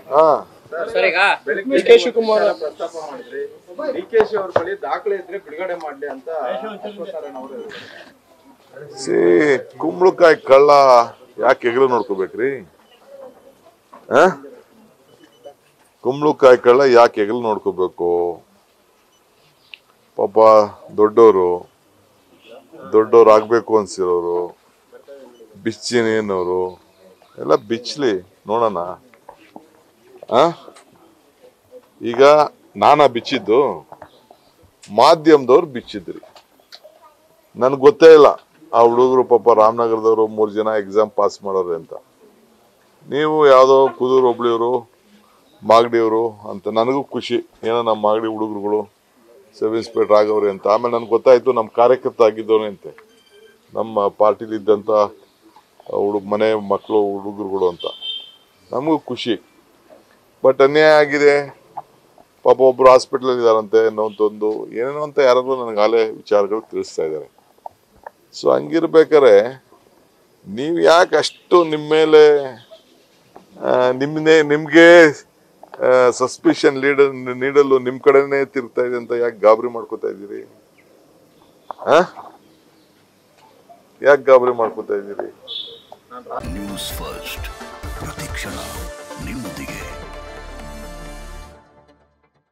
ಹಾ ಸರ್ ಈಗ D K Shivakumar ಪ್ರಸ್ತಾಪ ಮಾಡಿದ್ರಿ ಡಿ ಕೆ ಶಿ ಅವ್ರ ಬಳಿ ದಾಖಲೆ ಇದ್ರೆ ಬಿಡುಗಡೆ ಮಾಡ್ಲಿ ಅಂತ ಅಶ್ವತ್ಥನಾರಾಯಣ ಅವರು ಹೇಳಿದ್ರು ಸಿ ಕುಂಬಳಕಾಯಿ ಕಳ್ಳ ಯಾಕೆ ಹೆಗಲು ನೋಡ್ಕೋಬೇಕ್ರಿ ಆ ಕುಂಬಳಕಾಯಿ ಕಳ್ಳ ಯಾಕೆ ಹೆಗಲು ನೋಡ್ಕೋಬೇಕು ಪಾಪ ದೊಡ್ಡವರು ದೊಡ್ಡವ್ರು ಆಗ್ಬೇಕು ಅನ್ಸಿರೋರು ಬಿಚ್ಚಿನೇನವರು ಎಲ್ಲ ಬಿಚ್ಚಲಿ ನೋಡೋಣ ಆ ಈಗ ನಾನಾ ಬಿಚ್ಚಿದ್ದು ಮಾಧ್ಯಮದವ್ರು ಬಿಚ್ಚಿದ್ರಿ ನನ್ಗೆ ಗೊತ್ತೇ ಇಲ್ಲ ಆ ಹುಡುಗರು ಪಾಪ ರಾಮನಗರದವರು ಮೂರು ಜನ ಎಕ್ಸಾಮ್ ಪಾಸ್ ಮಾಡೋರೆ ಅಂತ ನೀವು ಯಾವುದೋ ಕುದೂರು ಒಬ್ಳಿಯವರು ಮಾಗಡಿಯವರು ಅಂತ ನನಗೂ ಖುಷಿ ಏನೋ ನಮ್ಮ ಮಾಗಡಿ ಹುಡುಗರುಗಳು ಸಬ್ ಇನ್ಸ್ಪೆಕ್ಟರ್ ಆಗವ್ರೆ ಅಂತ ಆಮೇಲೆ ನನ್ಗೆ ಗೊತ್ತಾಯ್ತು ನಮ್ಮ ಕಾರ್ಯಕರ್ತ ಆಗಿದ್ದವನೇ ಅಂತೆ ನಮ್ಮ ಪಾರ್ಟಿಲಿ ಇದ್ದಂಥ ಹುಡುಗ ಮನೆ ಮಕ್ಕಳು ಹುಡುಗರುಗಳು ಅಂತ ನಮಗೂ ಖುಷಿ ಬಟ್ ಅನ್ಯಾಯ ಆಗಿದೆ ಪಾಪ ಒಬ್ರು ಹಾಸ್ಪಿಟ್ಲಲ್ಲಿ ಇದಾರಂತೆ ಇನ್ನೊಂದೊಂದು ಏನೇನೋ ಅಂತ ಯಾರಾದ್ರೂ ನನಗೆ ಆಲೇ ವಿಚಾರಗಳು ತಿಳಿಸ್ತಾ ಇದ್ದಾರೆ ಸೊ ಹಂಗಿರ್ಬೇಕಾರೆ ನೀವು ಯಾಕೆ ಅಷ್ಟು ನಿಮ್ಮ ಮೇಲೆ ಆ, ನಿಮ್ಮನ್ನೇ ನಿಮಗೆ ಸಸ್ಪಿಷನ್ ಲೀಡ್ ನೀಡಲು ನಿಮ್ಮ ಕಡೆನೇ ತಿರ್ತಾ ಇದೆ ಅಂತ ಯಾಕೆ ಗಾಬರಿ ಮಾಡ್ಕೋತಾ ಇದ್ದೀರಿ ಆ ಯಾಕೆ ಗಾಬರಿ ಮಾಡ್ಕೋತಾ ಇದ್ದೀರಿ ನ್ಯೂಸ್ ಫಸ್ಟ್ ಪ್ರತಿಕ್ಷಣ ನಿಮ್ಮೊಂದಿಗೆ